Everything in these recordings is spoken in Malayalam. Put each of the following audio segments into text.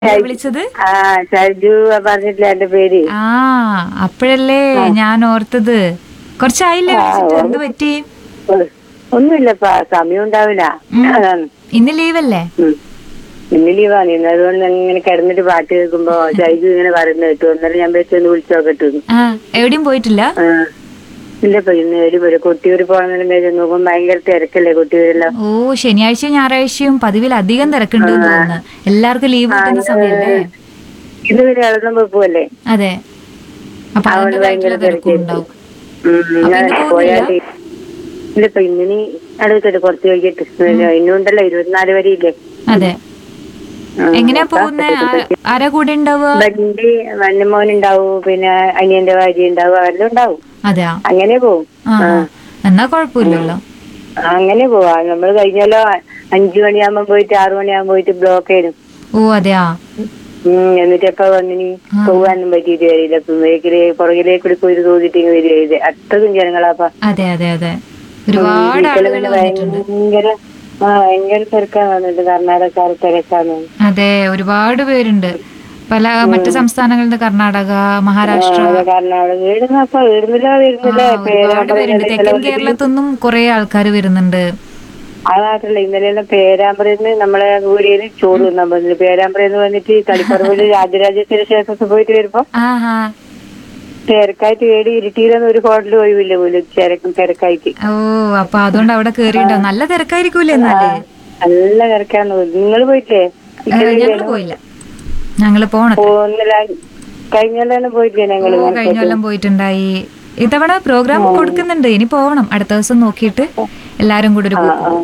വിളിച്ചത് ആ സജു പറഞ്ഞിട്ടില്ല എന്റെ പേര് ആ അപ്പോഴല്ലേ ഞാൻ ഓർത്തത് കുറച്ചായില്ലേ വിളിച്ചിട്ട് എന്ത് പറ്റി ഒ- ഒന്നുമില്ലപ്പാ സമയം ഉണ്ടാവില്ല അതാണ് ഇന്ന് ലീവല്ലേ ഉം. ഇന്ന് ലീവാണ് ഇന്ന് അതുകൊണ്ട് ഇങ്ങനെ കിടന്നിട്ട് പാട്ട് കേൾക്കുമ്പോ സൈജു ഇങ്ങനെ പറയുന്നത് കേട്ടു അന്നേരം ഞാൻ വെച്ചൊന്ന് വിളിച്ചു നോക്കട്ടു ആ എവിടെയും പോയിട്ടില്ല ആ ഇല്ലപ്പോ ഇന്ന് ഒരു ഒരു കൊട്ടിയൂർ പോകണമെന്നും പേര് നോക്കുമ്പോ ഭയങ്കര തിരക്കല്ലേ കൊട്ടിയൂരെല്ലാം ഓ ശനിയാഴ്ചയും ഞായറാഴ്ചയും പതിവിലധികം തിരക്കുണ്ട് തോന്നുന്നു എല്ലാവർക്കും ലീവ് കിട്ടുന്ന സമയല്ലേ ഇത് പിന്നെ ഇളകുമ്പോ പോവല്ലേ അതെ അപ്പൊ അതുകൊണ്ട് അതിന്റേതായിട്ടുള്ള ഭയങ്കര തിരക്കും ഉണ്ടാവും ഉം, അപ്പൊ ഞാൻ ഇന്ന് പോയാല് ഇല്ലപ്പോ ഇന്നിനി അടുത്തിട്ട് കുറച്ച് കഴിഞ്ഞിട്ട് ഇന്നുണ്ടല്ലോ ഇരുപത്തിനാല് വരെ ഇല്ലേ അതെ ആ, എങ്ങനെയാ അപ്പൊ പോകുന്നേ ആ- ആരാ കൂടെ ഉണ്ടാവുക വണ്ടി വണ്ണമോൻ ഉണ്ടാവും പിന്നെ അനിയന്റെ ഭാര്യ ഉണ്ടാവും അവരെല്ലാം ഉണ്ടാവും അതെയാ അങ്ങനെ പോവും ആ ആ. എന്നാ കുഴപ്പമില്ലല്ലോ അങ്ങനെ പോവാ നമ്മൾ കഴിഞ്ഞാലോ അഞ്ചു മണിയാകുമ്പോ പോയിട്ട് ആറു മണിയാകുമ്പോ പോയിട്ട് ബ്ലോക്ക് ആയിരുന്നു ഓ അതെയാ ഉം എന്നിട്ട് എപ്പ വന്നിനി പോവാനും പറ്റിയിട്ട് വരില്ല ബേക്കില് പുറകിലേക്ക് കൂടി പോയിട്ട് തോന്നിട്ട് ഇങ്ങ് വരിക അത്രക്കും ജനങ്ങളാപ്പാ അതെ അതെ അതെ ഒരുപാട് ആളുകൾ പിന്നെ വന്നിട്ടുണ്ട് ഭയങ്കര ആ ഭയങ്കര തിരക്കാണ് വന്നിട്ട് കർണാടകക്കാർ തിരക്കാണ് അതെ ഒരുപാട് പേരുണ്ട് പല മറ്റു സംസ്ഥാനങ്ങളിൽ നിന്ന് കർണാടക മഹാരാഷ്ട്ര ആ, കർണാടക വീടുന്നപ്പ വീടുന്നില്ല ആ, വീടുന്നില്ല ഒരുപാട് പേരുണ്ട് തെക്കൻ കേരളത്തിൽ കുറെ ആൾക്കാർ വരുന്നുണ്ട് ആ നാട്ടിലുള്ള ഇന്നലെയെല്ലാം പേരാമ്പ്രന്ന് നമ്മളെ ഊരിയിൽ ചോറ് തിന്നാൻ വന്നിട്ട് പേരാമ്പ്രന്ന് വന്നിട്ട് കളിപ്പറമ്പില് രാജരാജേശ്വര ക്ഷേത്രത്തിൽ പോയിട്ട് വരുമ്പോ ആ ഹാ തിരക്കായിട്ട് ഏടി ഇരുട്ടിയിലൊന്നും ഒരു ഹോട്ടൽ ഒഴിവില്ല പോലും തിരക്കും തിരക്കായിട്ട് ഓ അപ്പൊ അതുകൊണ്ട് അവിടെ കേറിണ്ടോ നല്ല തിരക്കായിരിക്കൂലേ എന്നാല് നല്ല തിരക്കാന്ന് നിങ്ങൾ പോയിട്ടേ ഞങ്ങള് പോയില്ല ഞങ്ങള് പോണം പോകുന്നില്ല കഴിഞ്ഞാലും പോയിട്ടില്ലേ ഞങ്ങള് ഓ കഴിഞ്ഞ കൊല്ലം പോയിട്ടുണ്ടായി ഇത്തവണ പ്രോഗ്രാം കൊടുക്കുന്നുണ്ട് ഇനി പോകണം അടുത്ത ദിവസം നോക്കിയിട്ട് എല്ലാരും കൂടെ ഒരു പോക്ക് പോകും.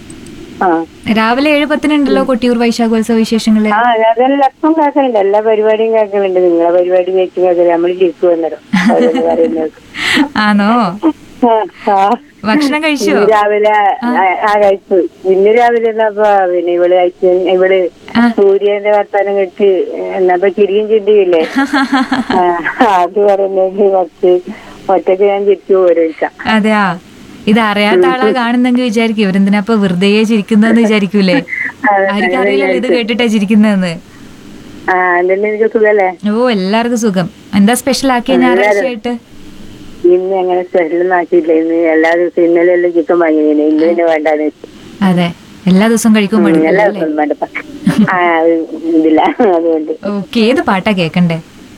ആ രാവിലെ ഏഴ് പത്തിനുണ്ടല്ലോ കൊട്ടിയൂർ വൈശാഖോത്സവ വിശേഷങ്ങള് ആ അതെല്ലാം എപ്പം കേൾക്കലുണ്ട് എല്ലാ പരിപാടിയും കേൾക്കലുണ്ട് നിങ്ങളെ പരിപാടി കേൾക്കും കേൾക്കില്ല നമ്മൾ ജയിച്ചു വന്നേരം ഓരോന്ന് പറയുന്നത് ആണോ ആ, ആ. ഭക്ഷണം കഴിച്ചോ ഇന്ന് രാവിലെ ആ- ആ കഴിച്ചു ഇന്ന് രാവിലെ എന്നപ്പോ പിന്നെ ഇവള് കഴിച്ചു ഇവള് ആ. സൂര്യന്റെ വർത്താനം കഴിച്ച് എന്നപ്പോ ചിരിയും ചിന്തിയില്ലേ ആ, അത് പറയുന്നത് കുറച്ച് ഒറ്റക്ക് ഞാൻ ചിരിച്ചു പോരാ അതെയാ ഇത് അറിയാത്ത ആളാ കാണുന്നെങ്കിൽ വിചാരിക്കും ഇവരെന്തിനാ ഇപ്പൊ വെറുതെ ചിരിക്കുന്നതെന്ന് വിചാരിക്കൂലേ അതെ, ആർക്കും അറിയില്ലല്ലോ ഇത് കേട്ടിട്ടാ ചിരിക്കുന്നതെന്ന് ആ എന്തെങ്കിലും എനിക്ക് സുഖല്ലേ ഓ എല്ലാവർക്കും സുഖം എന്താ സ്പെഷ്യൽ ആക്കിയ ഞായറാഴ്ചയായിട്ട് ഇന്ന് അങ്ങനെ സ്പെഷ്യൽ ആക്കിയില്ല ഇന്ന് എല്ലാ ദിവസവും ഇന്നലെ എല്ലാം ചിക്കൻ വാങ്ങിയതിന് ഇന്ന് പിന്നെ വേണ്ടാന്ന് വെച്ചു അതെ എല്ലാ ദിവസവും കഴിക്കും എല്ലാ പഠിക്കും ദിവസവും വേണ്ടപ്പ ആ അത് ഇതില്ല അതുകൊണ്ട് ഓക്കെ ഏത് പാട്ടാ കേക്കണ്ടേ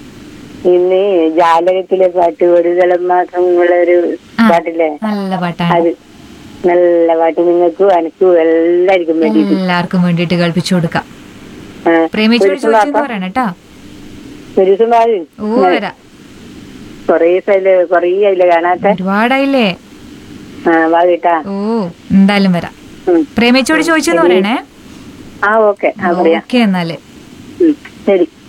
ഇന്ന് ജാലകത്തിലെ പാട്ട് ഒരു തലം മാത്രം ഉള്ള ഒരു ആ. പാട്ടില്ലേ നല്ല പാട്ടാണ് അത് നല്ല പാട്ട് നിങ്ങൾക്കും എനക്കും എല്ലാവർക്കും വേണ്ടി എല്ലാവർക്കും വേണ്ടിയിട്ട് കേൾപ്പിച്ചു കൊടുക്കാം ആ. പ്രേമിച്ചോട് ഒരു ദിവസം ചോദിച്ചെന്ന് വാ, പറയണം കേട്ടാ ഒരു ദിവസം വാതി ഓ വരാം കൊറേ സ്ഥല കൊറേ ആയില്ല കാണാത്ത ഒരുപാടായില്ലേ ആ വാതിട്ടാ ഓ എന്തായാലും വരാം പ്രേമിച്ചോട് ചോദിച്ചെന്ന് പറയണേ ആ ഓക്കെ ആ പറയാം ഓക്കെ എന്നാല് ഉം, ശരി